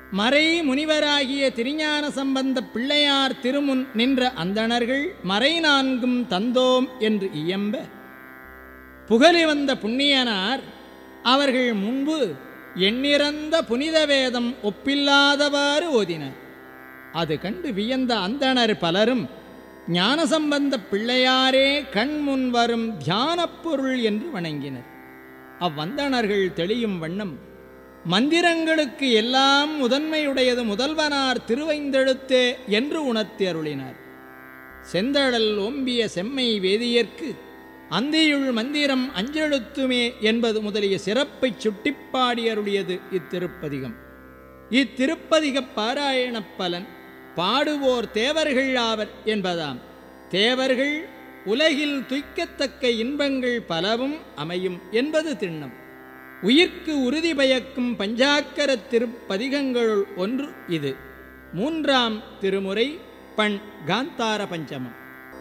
மறை முனிவராகிய திருஞான சம்பந்த பிள்ளையார் திருமுன் நின்ற அந்தணர்கள் மறை நான்கும் தந்தோம் என்று இயம்ப புகழி வந்த புண்ணியனார் அவர்கள் முன்பு எண்ணிறந்த புனித வேதம் ஒப்பில்லாதவாறு ஓதினர் அது கண்டு வியந்த அந்தணர் பலரும் ஞானசம்பந்த பிள்ளையாரே கண் முன் வரும் தியானப் பொருள் என்று வணங்கினர் அவ்வந்தணர்கள் தெளியும் வண்ணம் மந்திரங்களுக்கு எல்லாம் முதன்மையுடையது முதல்வனார் திருவைந்தெழுத்தே என்று உணர்த்தி அருளினார் செந்தழல் ஓம்பிய செம்மை வேதியர்க்கு அந்தியுள் மந்திரம் அஞ்செழுத்துமே என்பது முதலிய சிறப்பைச் சுட்டிப்பாடி அருளியது இத்திருப்பதிகம் இத்திருப்பதிகப் பாராயணப் பலன் பாடுவோர் தேவர்கள் ஆவர் என்பதாம் தேவர்கள் உலகில் துய்க்கத்தக்க இன்பங்கள் பலவும் அமையும் என்பது திண்ணம் உயிர்க்கு உறுதி பயக்கும் பஞ்சாக்கர திருப்பதிகங்களுள் ஒன்று இது மூன்றாம் திருமுறை பண் காந்தார பஞ்சமம்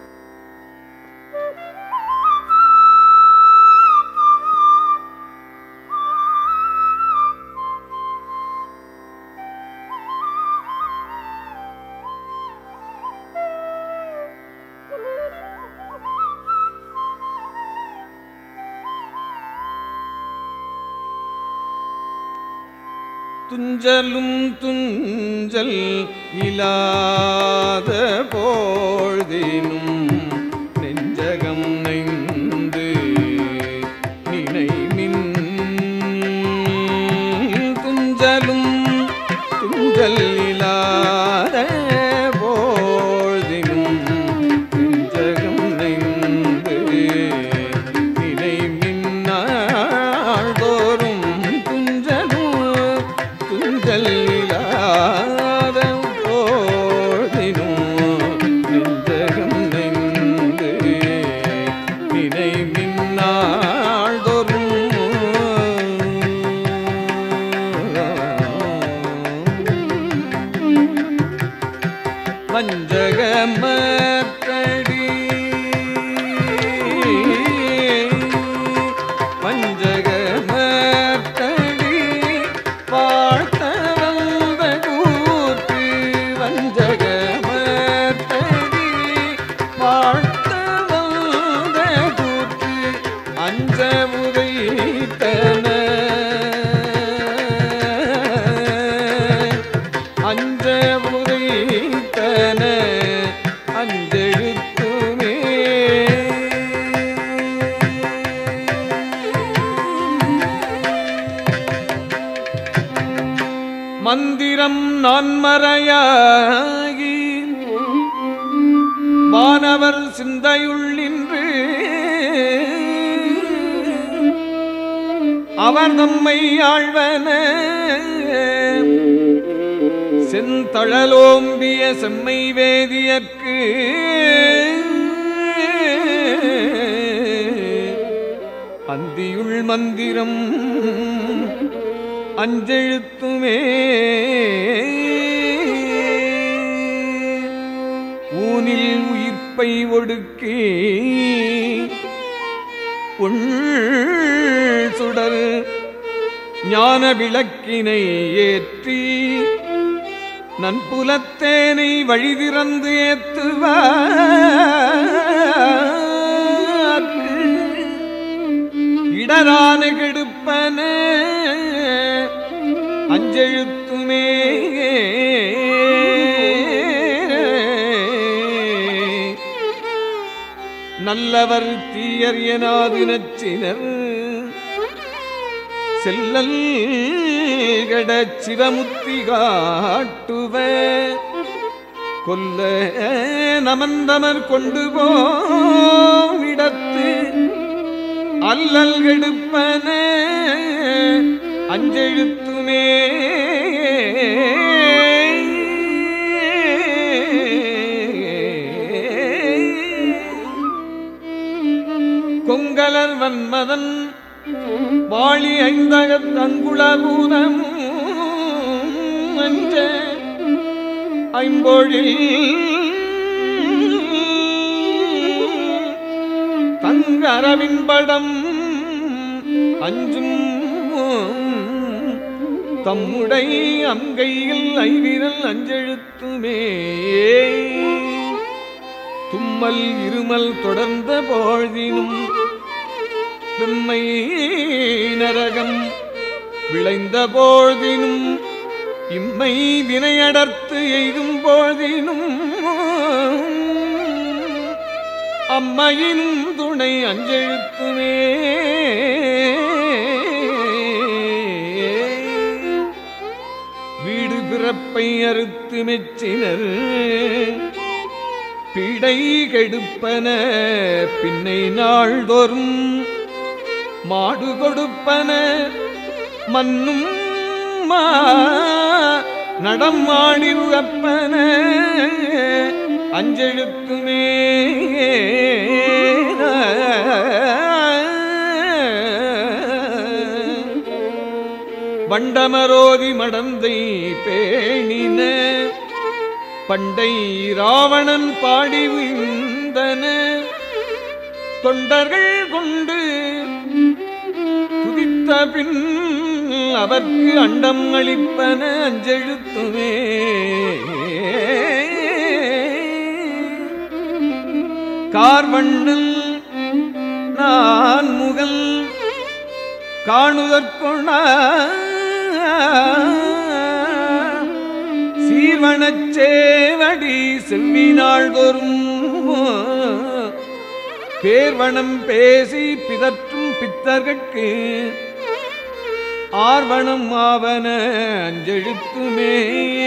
துஞ்சலும் துஞ்சல் இலாத போழ்தினும் நெஞ்சகம் நைந்து நினைமின் துஞ்சலும் துஞ்சல் இலாத போழ்தினும் நெஞ்சகம் நைந்து நினைமின்னாள்தோறும் துஞ்சலும் துஞ்சல் இல்லாத போதினும் நெஞ்சகம் நெந்து நினை மின்னாள்தோறும் பஞ்சகமற்றடி பஞ்சகமற்றடி வாழ்த்த வந்த கூற்று வஞ்சகமற்றடி வாழ்த்த வந்த கூற்று அஞ்ச உதைத்தன அஞ்ச உதைத்தன அஞ்செழுத்துமே மந்திரம் நான்மறையாகி வானவர் சிந்தையுள்ளின்று அவர் தம்மை ஆழ்வன செந்தழலோம்பிய செம்மை வேதியற்கு அந்தியுள் மந்திரம் அஞ்செழுத்துமே ஊனில் உயிர்ப்பை ஒடுக்கி உள் சுடர் ஞான விளக்கினை ஏற்றி நன்புலத்தேனை வழிதிறந்து ஏத்துவார்க்கு இடரான கெடுப்பன அஞ்செழுத்துமே நல்லவர் தீயர் எனாது நச்சினர் செல்லல் கடச் சிவமுத்தி காட்டுவ கொல்ல நமந்தமர் கொண்டு போவிடத்து அல்லல் கெடுப்பன அஞ்செழுத்துமே கொங்கலர் வன்மதன் வாழி ஐந்தகத் அங்குளபூதம் அஞ்ச ஐம்பொழில் தங்க அரவின் படம் அஞ்சும் தம்முடை அங்கையில் ஐவிரல் அஞ்செழுத்துமே தும்மல் இருமல் தொடர்ந்த பொழுதினும் வெம்மை நரகம் விளைந்த பொழுதினும் இம்மை வினையடர்த்து எய்தும் பொழுதினும் அம்மையினும் துணை அஞ்செழுத்துமே வீடு பிறப்பை அறுத்து மெச்சினர் பிடை கெடுப்பன பின்னை நாள்தோறும் மாடு கொடுப்பன மன்னும் மா நடம் ஆடி உழப்பன அஞ்செழுத்துமே வண்டமரோதி மடந்தை பேணின பண்டை ராவணன் பாடி விந்தன தொண்டர்கள் கொண்டு துதித்த பின் அவர்க்கு அண்டம் அளிப்பன அஞ்செழுத்துமே கார்வண்ணல் நான் முகல் காணுதற்கொண சீர்வனச்சேவடி செவ்வினாள் தோறும் பேர்வனம் பேசி பிதற்றும் பித்தர்கட்கு ஆர்வனம் ஆவன அஞ்செழுத்துமே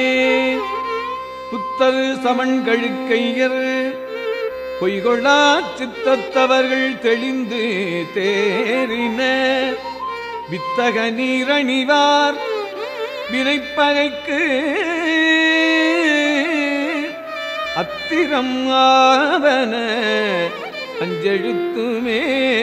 புத்தர் சமன் கழுக்கையர் பொய்கொள்ளா சித்தத்தவர்கள் தெளிந்து தேறின வித்தக நீரணிவார் வினைப்பகைக்கு அத்திரம் ஆவன அஞ்செழுத்துமே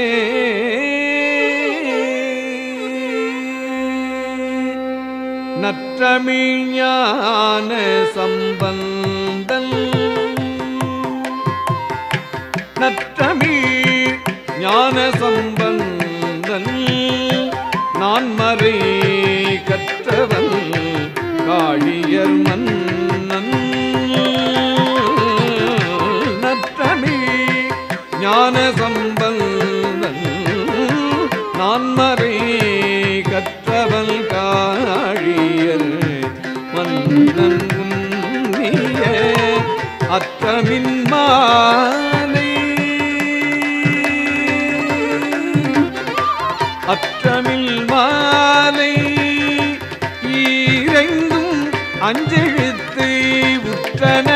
நற்றமிழ் ஞான சம்பந்தல் நற்றமிழ் ஞான சம்பந்தன் நான் மறை கற்றவன் காழியர் மன்னன் நற்றமிழ் ஞான சம்பந்தன் நான் மறை கற்றவன் காழியர் மன்னன் உன்னிய அற்றமின் மாலை அற்றமில் மாலை ஈரைந்தும் அஞ்செழுத்து உற்றன